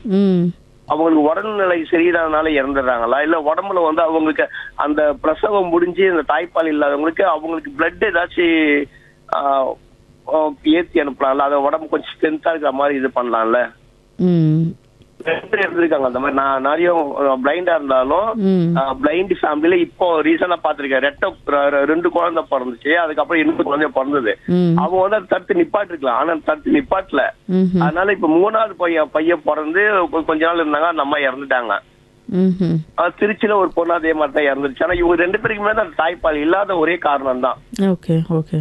ம் அவங்களுக்கு உடல்நிலை சரியில்லாதனால இறந்துடுறாங்களா இல்ல உடம்புல வந்து அவங்களுக்கு அந்த பிரசவம் முடிஞ்சு அந்த தாய்ப்பால் இல்லாதவங்களுக்கு அவங்களுக்கு பிளட் ஏதாச்சும் ஆஹ், ஆஹ், ஏத்தி அனுப்பலாம்ல அதை உடம்பு கொஞ்சம் ஸ்ட்ரென்த்தா இருக்கிற மாதிரி இது பண்ணலாம்ல ம் ரெண்டு பேர் இருந்திருக்காங்க அந்த மாதிரி நான் நிறைய பிளைண்டா இருந்தாலும் ம் பிளைண்ட் ஃபேமிலில இப்போ ரீசனா பாத்திருக்கேன் ரெட்ட ர- ரெண்டு குழந்தை பிறந்துச்சு அதுக்கப்புறம் இன்னொரு குழந்தை பிறந்தது ம் அவங்க வந்து அதை தடுத்து நிப்பாட்டிருக்கலாம் ஆனா தடுத்து நிப்பாட்டல ம்ஹும். அதனால இப்ப மூணாவது பையன் பையன் பிறந்து கொ- கொஞ்ச நாள் இருந்தாங்க அந்த அம்மா இறந்துட்டாங்க ம்ஹும். ஆஹ் திருச்சியில ஒரு பொண்ணு அதே மாதிரி தான் இறந்துருச்சு ஆனா இவங்க ரெண்டு பேருக்கு மேல அந்த தாய்ப்பால் இல்லாத ஒரே காரணம் தான் okay okay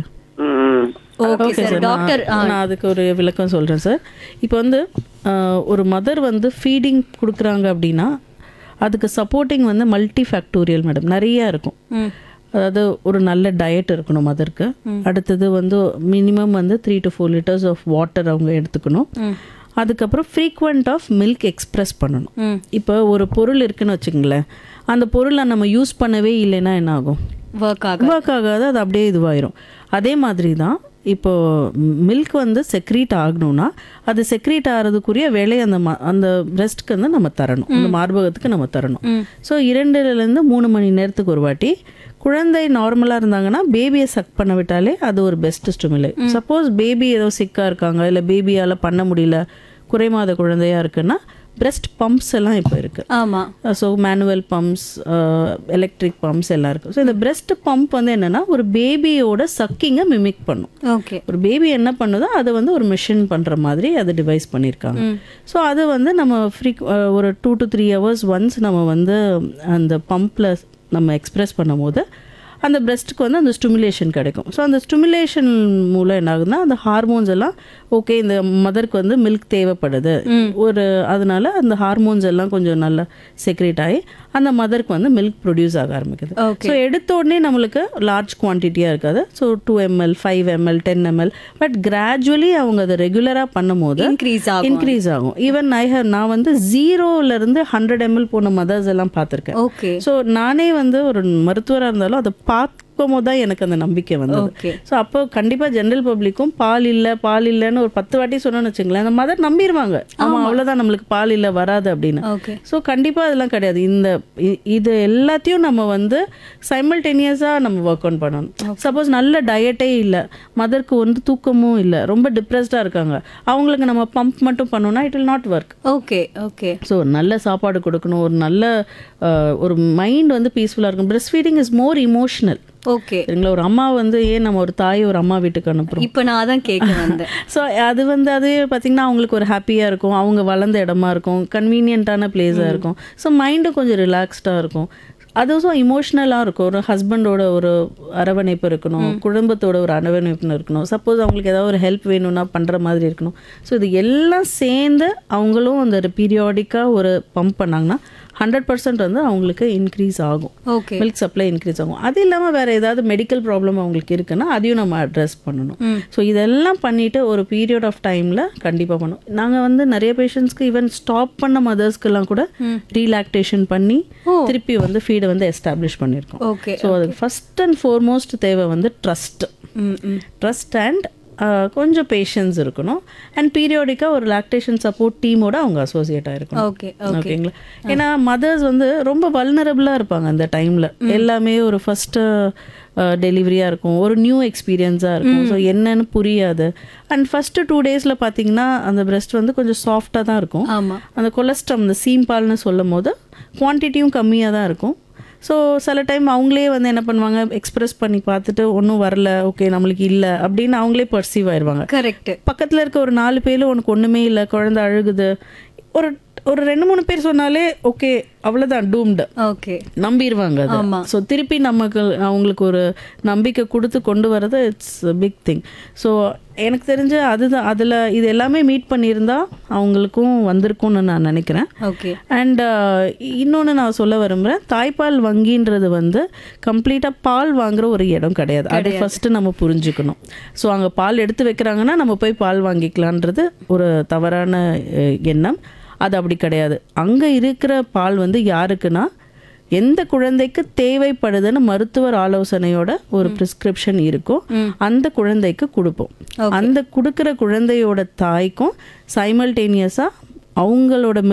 okay okay sir sir doctor நான் நான் அதுக்கு ஒரு விளக்கம் சொல்கிறேன் சார் இப்போ வந்து ஆஹ், ஒரு மதர் வந்து ஃபீடிங் கொடுக்குறாங்க அப்படின்னா அதுக்கு சப்போர்ட்டிங் வந்து மல்டி ஃபேக்டோரியல் மேடம் நிறைய இருக்கும் ம் அதாவது ஒரு நல்ல டயட் இருக்கணும் மதருக்கு அடுத்தது வந்து மினிமம் வந்து three to four litres of water அவங்க எடுத்துக்கணும் ம் அதுக்கப்புறம் ஃப்ரீக்வெண்ட் ஆஃப் மில்க் எக்ஸ்பிரஸ் பண்ணணும் ம் இப்போ ஒரு பொருள் இருக்குன்னு வச்சுங்களேன் அந்த பொருளை நம்ம யூஸ் பண்ணவே இல்லைன்னா என்ன ஆகும் ஒர்க் ஆக ஒர்க் ஆகாது அது அப்படியே இதுவாயிரும் அதே மாதிரி தான் இப்போ மில்க் வந்து செக்ரீட் ஆகணும்னா அது செக்ரீட் ஆகிறதுக்குரிய வேலையை அந்த ம- அந்த பிரெஸ்ட்க்கு வந்து நம்ம தரணும் அந்த மார்பகத்துக்கு நம்ம தரணும் ஸோ இரண்டுலேருந்து மூணு மணி நேரத்துக்கு ஒரு வாட்டி குழந்தை நார்மலாக இருந்தாங்கன்னா பேபியை சக் பண்ண விட்டாலே அது ஒரு பெஸ்ட் ஸ்டிமுலை சப்போஸ் பேபி ஏதோ சிக்காக இருக்காங்க இல்லை பேபியால் பண்ண முடியல குறைமாத குழந்தையா இருக்குன்னா பிரெஸ்ட் பம்ப்ஸ் எல்லாம் இப்போ இருக்குது ஆமா so manual pumps electric pumps எல்லாம் இருக்குது ஸோ இந்த பிரெஸ்ட் பம்ப் வந்து என்னென்னா ஒரு பேபியோட சக்கிங்கை மிமிக் பண்ணும் ஓகே ஒரு பேபி என்ன பண்ணுதோ அதை வந்து ஒரு மிஷின் பண்ணுற மாதிரி அது டிவைஸ் பண்ணியிருக்காங்க ஸோ அது வந்து நம்ம ஃப்ரீ ஒரு two to three hours once நம்ம வந்து அந்த பம்பில் நம்ம எக்ஸ்பிரஸ் பண்ணும்போது அந்த பிரெஸ்ட்டுக்கு வந்து அந்த ஸ்டிமுலேஷன் கிடைக்கும் ஸோ அந்த ஸ்டிமுலேஷன் மூலம் என்ன ஆகுதுன்னா அந்த ஹார்மோன்ஸ் எல்லாம் ஓகே இந்த மதருக்கு வந்து மில்க் தேவைப்படுது ஒரு அதனால அந்த ஹார்மோன்ஸ் எல்லாம் கொஞ்சம் நல்லா செக்ரேட் ஆகி அந்த மதருக்கு வந்து மில்க் ப்ரொடியூஸ் ஆக ஆரம்பிக்குது Okay. ஸோ எடுத்த உடனே நம்மளுக்கு லார்ஜ் குவான்டிட்டியாக இருக்காது so two ML five ML ten ML but gradually அவங்க அதை ரெகுலராக பண்ணும்போது இன்க்ரீஸ் ஆகும் இன்க்ரீஸ் ஆகும் ஈவன் ஐ ஹவ் நான் வந்து ஜீரோல இருந்து ஹண்ட்ரட் எம்எல் போன மதர்ஸ் எல்லாம் பார்த்துருக்கேன் ஓகே ஸோ நானே வந்து ஒரு மருத்துவராக இருந்தாலும் அதை பார்க்கும் போது தான் எனக்கு அந்த நம்பிக்கை வந்தது ஓகே ஸோ அப்போ கண்டிப்பாக ஜென்ரல் பப்ளிக்கும் பால் இல்லை பால் இல்லைன்னு ஒரு பத்து வாட்டி சொன்னோன்னு வச்சுங்களேன் அந்த மதர் நம்பிடுவாங்க ஆமாம் அவ்வளோதான் நம்மளுக்கு பால் இல்லை வராது அப்படின்னு ஓகே ஸோ கண்டிப்பாக அதெல்லாம் கிடையாது இந்த இ- இது எல்லாத்தையும் நம்ம வந்து சைமல்டேனியஸாக நம்ம ஒர்க் ஆன் பண்ணணும் சப்போஸ் நல்ல டயட்டே இல்லை மதருக்கு வந்து தூக்கமும் இல்லை ரொம்ப டிப்ரெஸ்டாக இருக்காங்க அவங்களுக்கு நம்ம பம்ப் மட்டும் பண்ணோம்னா it will not work okay okay so நல்ல சாப்பாடு கொடுக்கணும் ஒரு நல்ல அஹ், ஒரு மைண்ட் வந்து பீஸ்ஃபுல்லாக இருக்கும் breast feeding is more emotional okay சரிங்களா ஒரு அம்மா வந்து ஏன் நம்ம ஒரு தாய் ஒரு அம்மா வீட்டுக்கு அனுப்புகிறோம் இப்போ நான் தான் கேட்க வந்தேன் ஸோ அது வந்து அது பார்த்திங்கன்னா அவங்களுக்கு ஒரு ஹாப்பியாக இருக்கும் அவங்க வளர்ந்த இடமா இருக்கும் கன்வீனியண்ட்டான பிளேஸாக இருக்கும் ஸோ மைண்டும் கொஞ்சம் ரிலாக்ஸ்டாக இருக்கும் அதுவும் இமோஷ்னலாக இருக்கும் ஒரு ஹஸ்பண்டோட ஒரு அரவணைப்பு இருக்கணும் குடும்பத்தோட ஒரு அரவணைப்பு இருக்கணும் சப்போஸ் அவங்களுக்கு ஏதாவது ஒரு ஹெல்ப் வேணும்னா பண்ணுற மாதிரி இருக்கணும் ஸோ இது எல்லாம் சேர்ந்து அவங்களும் அந்த பீரியாடிக்காக ஒரு பம்ப் பண்ணாங்கன்னா ஹண்ட்ரட் பர்சன்ட் வந்து அவங்களுக்கு இன்க்ரீஸ் ஆகும் ஓகே மில்க் சப்ளை இன்க்ரீஸ் ஆகும் அது இல்லாமல் வேறு ஏதாவது மெடிக்கல் ப்ராப்ளம் அவங்களுக்கு இருக்குன்னா அதையும் நம்ம அட்ரஸ் பண்ணணும் ஸோ இதெல்லாம் பண்ணிட்டு ஒரு பீரியட் ஆஃப் டைமில் கண்டிப்பாக பண்ணணும் நாங்கள் வந்து நிறைய பேஷண்ட்ஸ்க்கு ஈவன் ஸ்டாப் பண்ண மதர்ஸ்க்கெல்லாம் கூட ரீலாக்டேஷன் பண்ணி திருப்பி வந்து ஃபீடை வந்து எஸ்டாப்ளிஷ் பண்ணியிருக்கோம் ஓகே ஸோ அதுக்கு ஃபஸ்ட் அண்ட் ஃபோர்மோஸ்ட் தேவை வந்து trust hmm hmm trust and கொஞ்சம் பேஷன்ஸ் இருக்கணும் அண்ட் பீரியாடிக்காக ஒரு லாக்டேஷன் சப்போர்ட் டீமோட அவங்க அசோசியேட் ஆகிருக்கணும் ஓகே ஓகே ஓகேங்களா ஏன்னா மதர்ஸ் வந்து ரொம்ப வல்னரபிளாக இருப்பாங்க அந்த டைமில் எல்லாமே ஒரு ஃபஸ்ட்டு டெலிவரியாக இருக்கும் ஒரு நியூ எக்ஸ்பீரியன்ஸாக இருக்கும் ஸோ என்னன்னு புரியாது அண்ட் ஃபஸ்ட்டு டூ டேஸில் பார்த்தீங்கன்னா அந்த பிரஸ்ட் வந்து கொஞ்சம் சாஃப்டாக தான் இருக்கும் ஆமா அந்த கொலஸ்ட்ரம் அந்த சீம் பால்னு சொல்லும் போது குவான்டிட்டியும் கம்மியாக தான் இருக்கும் ஸோ சில டைம் அவங்களே வந்து என்ன பண்ணுவாங்க எக்ஸ்பிரஸ் பண்ணி பார்த்துட்டு ஒன்றும் வரல ஓகே நம்மளுக்கு இல்லை அப்படின்னு அவங்களே பர்சீவ் ஆயிடுவாங்க கரெக்ட் பக்கத்தில் இருக்க ஒரு நாலு பேரும் உனக்கு ஒன்றுமே இல்லை குழந்தை அழுகுது ஒரு ஒரு ரெண்டு மூணு பேர் சொன்னாலே ஓகே அவ்வளோதான் டூம்டு ஓகே நம்பிடுவாங்க அது ஆமா. ஸோ திருப்பி நமக்கு அவங்களுக்கு ஒரு நம்பிக்கை கொடுத்து கொண்டு வர்றது இட்ஸ் பிக் திங் ஸோ எனக்கு தெரிஞ்சு அதுதான் அதில் இது எல்லாமே மீட் பண்ணியிருந்தா அவங்களுக்கும் வந்திருக்கும்னு நான் நினைக்கிறேன் ஓகே அண்ட் இன்னொன்று நான் சொல்ல விரும்புகிறேன் தாய்ப்பால் வங்கின்றது வந்து கம்ப்ளீட்டாக பால் வாங்குற ஒரு இடம் கிடையாது அது ஃபஸ்ட்டு நம்ம புரிஞ்சுக்கணும் ஸோ அங்கே பால் எடுத்து வைக்கிறாங்கன்னா நம்ம போய் பால் வாங்கிக்கலான்றது ஒரு தவறான அஹ், எண்ணம் அது அப்படி கிடையாது அங்கே இருக்கிற பால் வந்து யாருக்குன்னா எந்த குழந்தைக்கு தேவைப்படுதுன்னு மருத்துவர் ஆலோசனையோட ஒரு பிரிஸ்கிரிப்ஷன் இருக்கும் அந்த குழந்தைக்கு கொடுப்போம் அந்த கொடுக்குற குழந்தையோட தாய்க்கும் சைமல்டேனியஸாக அவங்களோட